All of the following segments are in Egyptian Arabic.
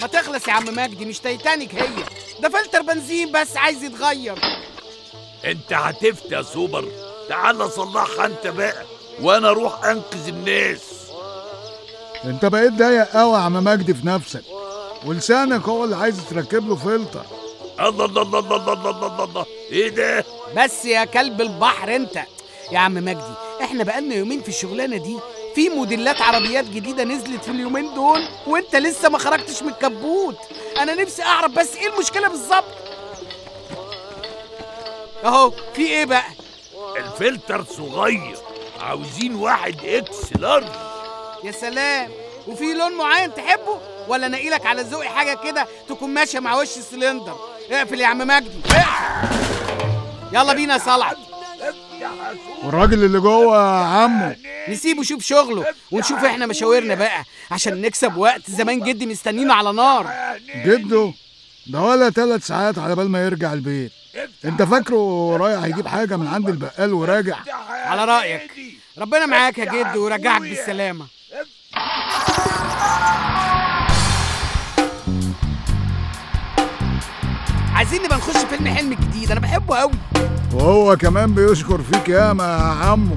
هتخلص يا عم مجدي مش تايتانيك هي ده فلتر بنزين بس عايز يتغير انت هتفتي يا سوبر تعال صلحها انت بقى وانا اروح انقذ الناس انت بقيت ضيق قوي يا عم مجدي في نفسك ولسانك هو اللي عايز تركب له فلتر الله الله الله الله الله الله الله الله ايه ده بس يا كلب البحر انت يا عم مجدي احنا بقالنا يومين في الشغلانه دي في موديلات عربيات جديده نزلت في اليومين دول وانت لسه ما خرجتش من الكبوت انا نفسي اعرف بس ايه المشكله بالظبط اهو في ايه بقى الفلتر صغير عاوزين واحد اكس لارج يا سلام وفي لون معين تحبه ولا نقيلك على ذوقي حاجه كده تكون ماشيه مع وش السلندر اقفل يا عم مجدي اقفل. يلا بينا يا صلعت والراجل اللي جوه يا عمو نسيبه يشوف شغله ونشوف احنا مشاورنا بقى عشان نكسب وقت زمان جدي مستنينا على نار جده ده ولا ثلاث ساعات على بال ما يرجع البيت انت فاكره رايح يجيب حاجه من عند البقال وراجع على رايك ربنا معاك يا جد ورجعك بالسلامه عايزين نبقى نخش فيلم حلم جديد انا بحبه قوي وهو كمان بيشكر فيك ياما يا عمو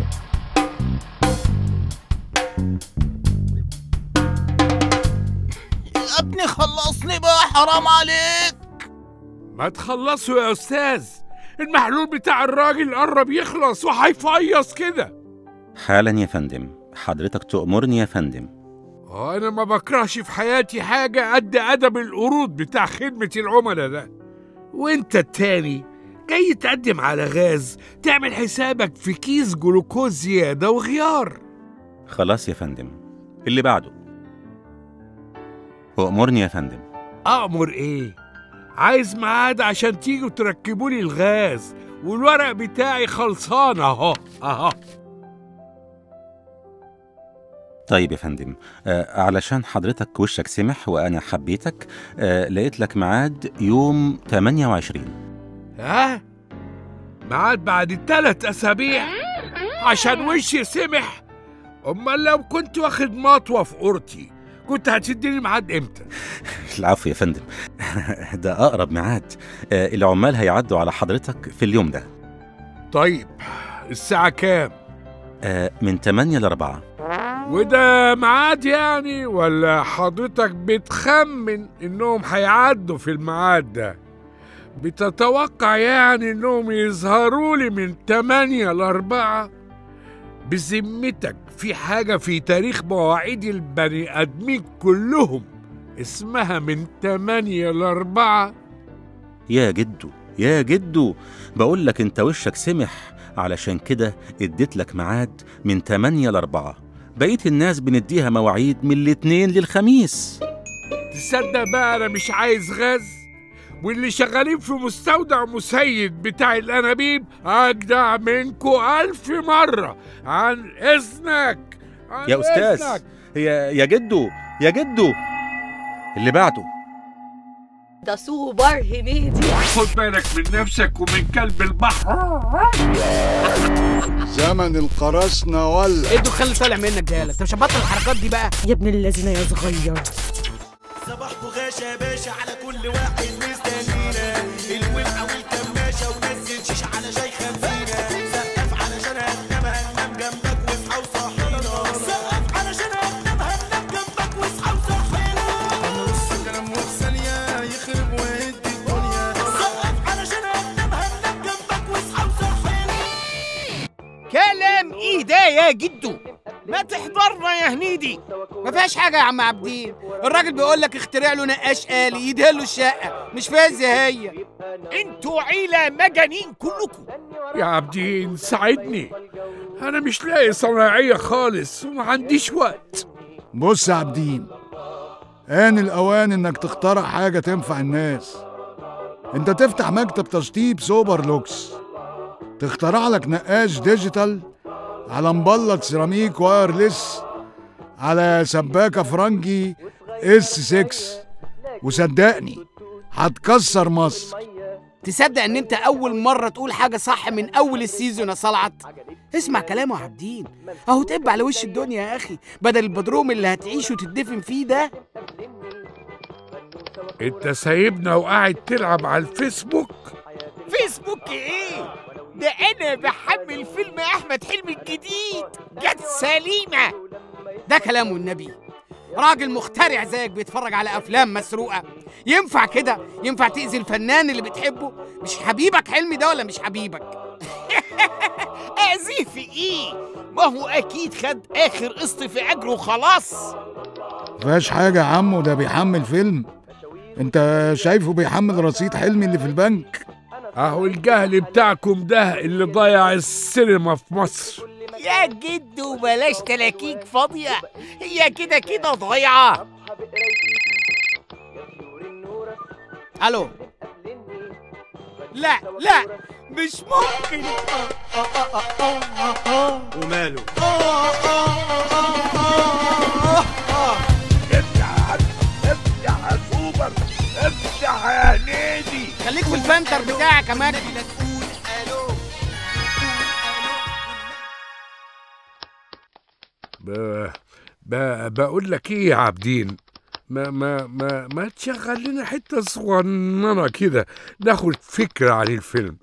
يا ابني خلصني بقى حرام عليك ما تخلصوا يا استاذ المحلول بتاع الراجل قرب يخلص وهيفيص كده حالا يا فندم حضرتك تأمرني يا فندم انا ما بكرهش في حياتي حاجة قد ادب القروض بتاع خدمة العملاء ده وانت التاني جاي تقدم على غاز تعمل حسابك في كيس جلوكوز زيادة وغيار خلاص يا فندم اللي بعده أؤمرني يا فندم أأمر إيه؟ عايز ميعاد عشان تيجوا تركبوا لي الغاز والورق بتاعي خلصان أهو أهو طيب يا فندم آه علشان حضرتك وشك سمح وأنا حبيتك آه لقيت لك ميعاد يوم 28 ها؟ ميعاد بعد تلات أسابيع عشان وشي سمح أمال لو كنت واخد مطوة في أورتي كنت هتديني ميعاد إمتى؟ العفو يا فندم ده أقرب ميعاد آه العمال هيعدوا على حضرتك في اليوم ده طيب الساعة كام؟ آه من 8 ل 4 وده ميعاد يعني ولا حضرتك بتخمن انهم هيعدوا في الميعاد ده بتتوقع يعني انهم يظهروا لي من 8 ل 4 بذمتك في حاجة في تاريخ مواعيد البني آدمين كلهم اسمها من 8 ل 4 يا جدو يا جدو بقول لك انت وشك سمح علشان كده اديت لك ميعاد من 8 ل 4 بقية الناس بنديها مواعيد من الاثنين للخميس تصدق بقى انا مش عايز غاز واللي شغالين في مستودع مسيد بتاع الانابيب اجدع منكو الف مرة عن اذنك عن يا استاذ إذنك. يا يا جدو يا جدو اللي بعده ده سوبر هنيدي خد بالك من نفسك ومن كلب البحر زمن القراصنة ولا ايه الدخان اللي طالع منك ده انت مش هتبطل الحركات دي بقى يا ابن الذين يا صغير صباحكوا غاشا يا باشا على كل واحد مستنينا الولعة والكماشة ونزل شيش على شاي خمسينا سقف علشان هننام هننام جنبك واصحى وصحينا سقف علشان هننام هننام جنبك واصحى وصحينا انا نص كلام وفي ثانية يخرب ويدي الدنيا سقف علشان هننام هننام جنبك واصحى وصحينا كلام ايه ده يا جدو ما تحضرنا يا هنيدي ما فيهاش حاجه يا عم عابدين الراجل بيقول لك اخترع له نقاش آلي يدهن له الشقه مش فايزه هي انتوا عيلة مجانين كلكم يا عابدين ساعدني انا مش لاقي صناعية خالص وما عنديش وقت بص يا عابدين آن الأوان إنك تخترع حاجة تنفع الناس أنت تفتح مكتب تشطيب سوبر لوكس تخترع لك نقاش ديجيتال على مبلط سيراميك وايرلس على سباكة فرنجي اس 6 وصدقني هتكسر مصر تصدق ان انت اول مره تقول حاجه صح من اول السيزون يا صلعت اسمع كلامه يا عابدين اهو تقب على وش الدنيا يا اخي بدل البدروم اللي هتعيش وتدفن فيه ده انت سايبنا وقاعد تلعب على الفيسبوك فيسبوك ايه ده انا بحمل فيلم احمد حلمي الجديد جت سليمه ده كلام والنبي راجل مخترع زيك بيتفرج على افلام مسروقه ينفع كده ينفع تاذي الفنان اللي بتحبه مش حبيبك حلمي ده ولا مش حبيبك اذيه في ايه ما هو اكيد خد اخر قسط في اجره وخلاص فيهاش حاجة يا عمو ده بيحمل فيلم انت شايفه بيحمل رصيد حلمي اللي في البنك اهو الجهل بتاعكم ده اللي ضيع السينما في مصر يا جد وبلاش تلاكيك فاضيه هي كده كده ضايعه الو لا لا مش ممكن وماله افتح يا عم افتح يا سوبر افتح يا هنيدي خليك في الفانتر بتاعك يا مجدي ب... ب... بقول لك ايه يا عابدين ما ما ما ما تشغل لنا حته صغننه كده ناخد فكره عن الفيلم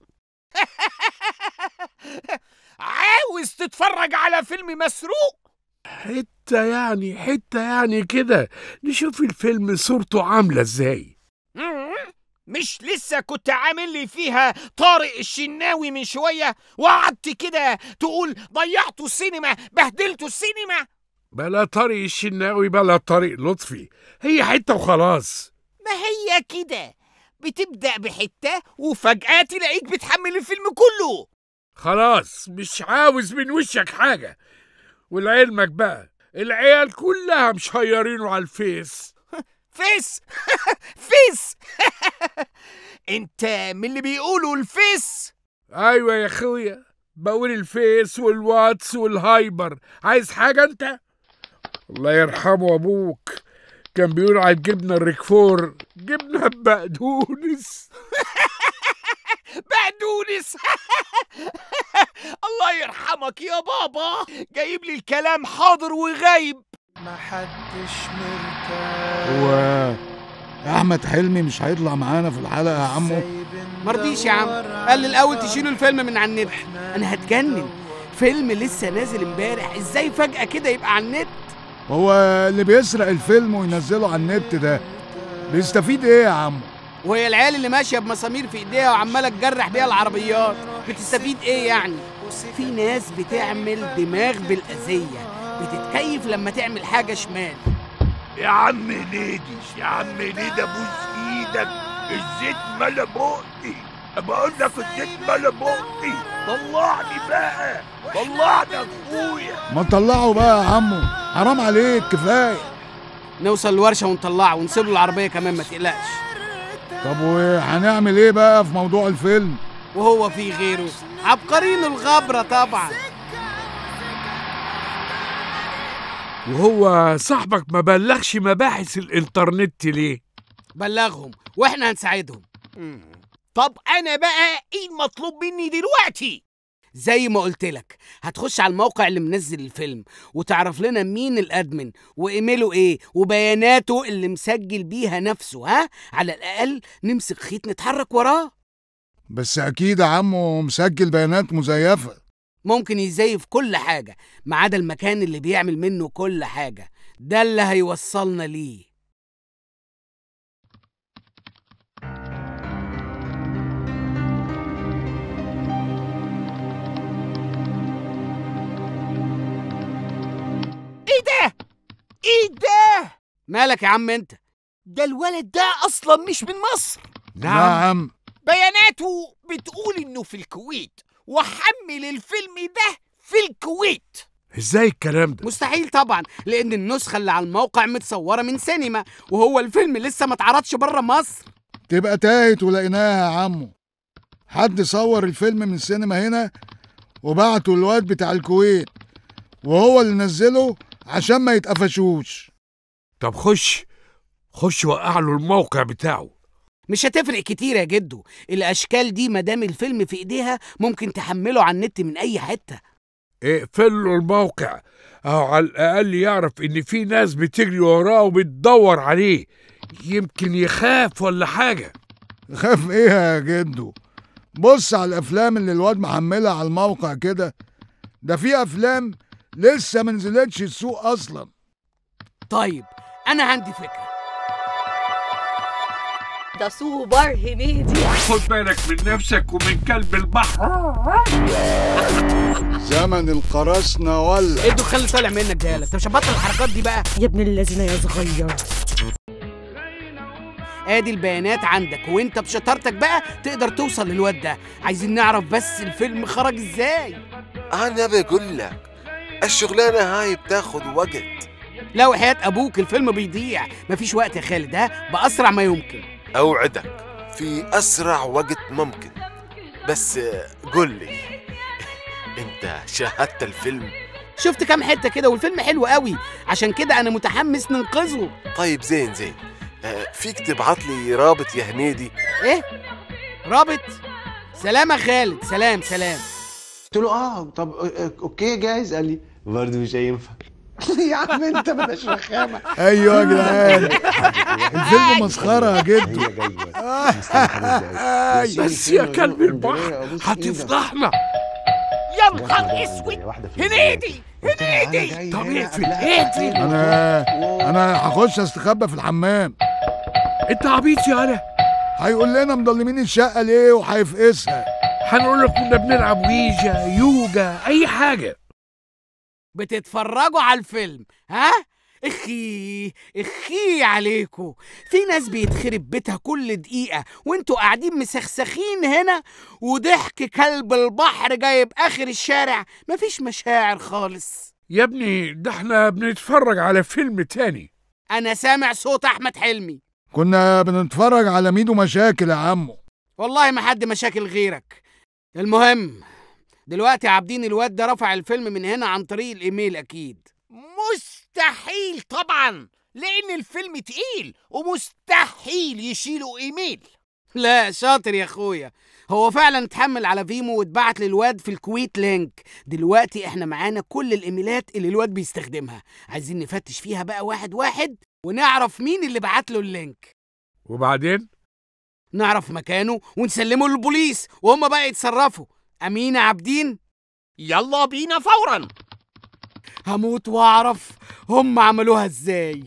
عاوز تتفرج على فيلم مسروق حته يعني حته يعني كده نشوف الفيلم صورته عامله ازاي مم. مش لسه كنت عامل لي فيها طارق الشناوي من شوية وقعدت كده تقول ضيعتوا السينما بهدلتوا السينما بلا طريق الشناوي بلا طريق لطفي هي حته وخلاص ما هي كده بتبدأ بحتة وفجأة تلاقيك بتحمل الفيلم كله خلاص مش عاوز من وشك حاجه ولعلمك بقى العيال كلها مشيرينه على الفيس فيس فيس انت من اللي بيقولوا الفيس ايوه يا اخويا بقول الفيس والواتس والهايبر عايز حاجه انت الله يرحمه ابوك كان بيقول على الجبنه الريكفور جبنه بقدونس بقدونس الله يرحمك يا بابا جايب لي الكلام حاضر وغايب هو احمد حلمي مش هيطلع معانا في الحلقة يا عمو مرضيش يا عم قال لي الاول تشيلوا الفيلم من على النت انا هتجنن فيلم لسه نازل امبارح ازاي فجأة كده يبقى على النت هو اللي بيسرق الفيلم وينزله على النت ده بيستفيد ايه يا عمو وهي العيال اللي ماشيه بمسامير في ايديها وعماله تجرح بيها العربيات بتستفيد ايه يعني في ناس بتعمل دماغ بالاذيه بتتكيف لما تعمل حاجه شمال يا عم هنيدي يا عم هنيدي ابوس ايدك الزيت ملا بقي بقول لك الزيت ملا بقي طلعني بقى طلعني يا اخويا ما تطلعه بقى يا عمو حرام عليك كفاية نوصل الورشه ونطلعه ونسيب له العربيه كمان ما تقلقش طب وهنعمل ايه بقى في موضوع الفيلم وهو في غيره عبقرين الغبره طبعا وهو صاحبك ما بلغش مباحث الانترنت ليه بلغهم واحنا هنساعدهم طب انا بقى ايه المطلوب مني دلوقتي زي ما قلت لك هتخش على الموقع اللي منزل الفيلم وتعرف لنا مين الادمن وايميله ايه وبياناته اللي مسجل بيها نفسه ها على الاقل نمسك خيط نتحرك وراه بس اكيد يا عمو مسجل بيانات مزيفة ممكن يزيف كل حاجه ما عدا المكان اللي بيعمل منه كل حاجه ده اللي هيوصلنا ليه ايه ده ايه ده مالك يا عم انت ده الولد ده اصلا مش من مصر نعم بياناته بتقول انه في الكويت وحمل الفيلم ده في الكويت ازاي الكلام ده مستحيل طبعا لان النسخه اللي على الموقع متصوره من سينما وهو الفيلم لسه ما اتعرضش بره مصر تبقى تاهت ولقيناها يا عمو حد صور الفيلم من السينما هنا وبعته الواد بتاع الكويت وهو اللي نزله عشان ما يتقفشوش طب خش خش وقع له الموقع بتاعه مش هتفرق كتير يا جدو الاشكال دي مادام الفيلم في ايديها ممكن تحمله على النت من اي حته اقفل له الموقع او على الاقل يعرف ان في ناس بتجري وراه وبتدور عليه يمكن يخاف ولا حاجة خاف ايه يا جدو بص على الافلام اللي الواد محملها على الموقع كده ده في افلام لسه ما نزلتش السوق اصلا طيب انا عندي فكره ده سوبر هنيدي خد بالك من نفسك ومن كلب البحر زمن القراصنة ولا ايه الدخان اللي طالع منك ده يالا انت مش هتبطل الحركات دي بقى يا ابن الذين يا صغير ادي البيانات عندك وانت بشطارتك بقى تقدر توصل للواد ده عايزين نعرف بس الفيلم خرج ازاي انا بقول لك الشغلانه هاي بتاخد وقت لا وحياة ابوك الفيلم بيضيع مفيش وقت يا خالد ها باسرع ما يمكن اوعدك في اسرع وقت ممكن بس آه، قول لي انت شاهدت الفيلم شفت كام حته كده والفيلم حلو قوي عشان كده انا متحمس ننقذه طيب زين زين آه، فيك تبعت لي رابط يا هنيدي ايه رابط سلام يا خالد سلام سلام قلت له اه طب أ- اوكي جاهز قال لي برضه مش هينفع يا عم انت بلاش رخامه ايوه يا جدعان الفيلم مسخرة يا جدو هي جايه بس يا كلب البحر هتفضحنا يا نهار اسود هنيدي هنيدي طب اقفل اقفل انا انا هخش استخبى في الحمام انت عبيط يالا هيقول لنا مضلمين الشقة ليه وهيفقسها هنقول لك كنا بنلعب ويجا يوجا اي حاجة بتتفرجوا على الفيلم ها اخي اخي عليكم في ناس بيتخرب بيتها كل دقيقة وانتوا قاعدين مسخسخين هنا وضحك كلب البحر جايب اخر الشارع مفيش مشاعر خالص يا ابني ده احنا بنتفرج على فيلم تاني انا سامع صوت احمد حلمي كنا بنتفرج على ميدو مشاكل يا عمو والله ما حد مشاكل غيرك المهم دلوقتي عابدين الواد ده رفع الفيلم من هنا عن طريق الايميل اكيد مستحيل طبعا لان الفيلم تقيل ومستحيل يشيلوا ايميل لا شاطر يا اخويا هو فعلا اتحمل على فيمو واتبعت للواد في الكويت لينك دلوقتي احنا معانا كل الايميلات اللي الواد بيستخدمها عايزين نفتش فيها بقى واحد واحد ونعرف مين اللي بعت له اللينك وبعدين نعرف مكانه ونسلمه للبوليس وهم بقى يتصرفوا امين يا عابدين يلا بينا فورا هموت واعرف هم عملوها ازاي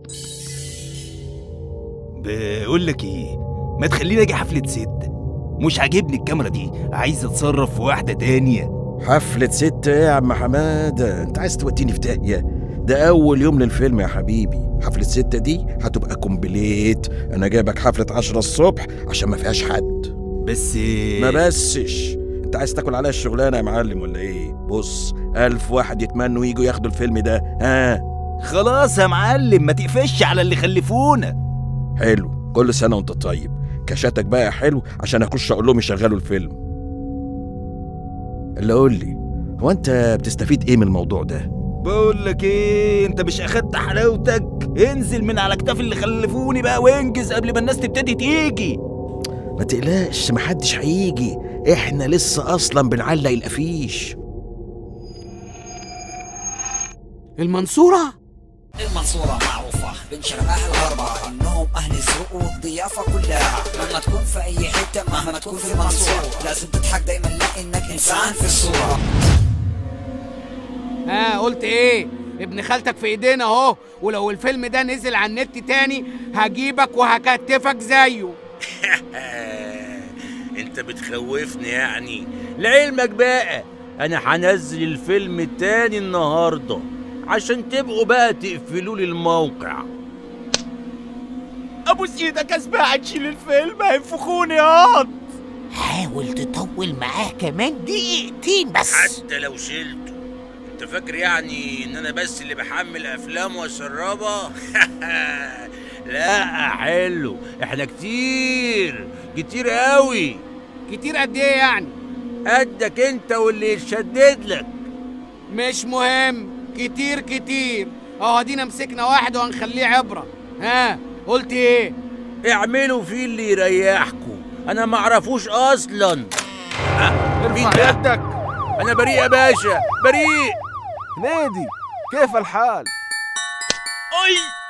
بقول لك ايه ما تخليني اجي حفله ست مش عاجبني الكاميرا دي عايز اتصرف في واحده تانية حفلة ست ايه يا عم حمادة انت عايز توديني في داهية ده اول يوم للفيلم يا حبيبي حفلة ستة دي هتبقى كومبليت انا جايبك حفلة عشرة الصبح عشان ما فيهاش حد بس ما بسش انت عايز تاكل عليا الشغلانة يا معلم ولا ايه بص الف واحد يتمنوا يجوا ياخدوا الفيلم ده ها خلاص يا معلم ما تقفش على اللي خلفونا حلو كل سنة وانت طيب كشاتك بقى حلو عشان اخش اقول لهم يشغلوا الفيلم اللي قول لي هو انت بتستفيد ايه من الموضوع ده بقول لك ايه انت مش اخدت حلاوتك انزل من على كتاف اللي خلفوني بقى وانجز قبل ما الناس تبتدي تيجي ما تقلقش محدش هيجي احنا لسه اصلا بنعلق الافيش المنصورة المنصورة معروفة بين شرقها الغربة انهم اهل الذوق والضيافة كلها لما تكون في اي حتة مهما تكون في المنصورة لازم تضحك دايما لانك انسان في الصورة ها قلت ايه ابن خالتك في ايدينا اهو ولو الفيلم ده نزل على النت تاني هجيبك وهكتفك زيه انت بتخوفني يعني لعلمك بقى انا هنزل الفيلم التاني النهارده عشان تبقوا بقى تقفلوا لي الموقع ابوس ايدك اسمع تشيل الفيلم هينفخوني ياض حاول تطول معاه كمان دقيقتين بس حتى لو شلته انت فاكر يعني ان انا بس اللي بحمل افلام واسربها لا حلو احنا كتير كتير قوي كتير قد ايه يعني قدك انت واللي يشدد لك مش مهم كتير كتير اهو ادينا مسكنا واحد وهنخليه عبرة ها قلت ايه اعملوا فيه اللي يريحكم انا ما اعرفوش اصلا مين ارفع ده؟ يدك انا بريء يا باشا بريء نادي كيف الحال اي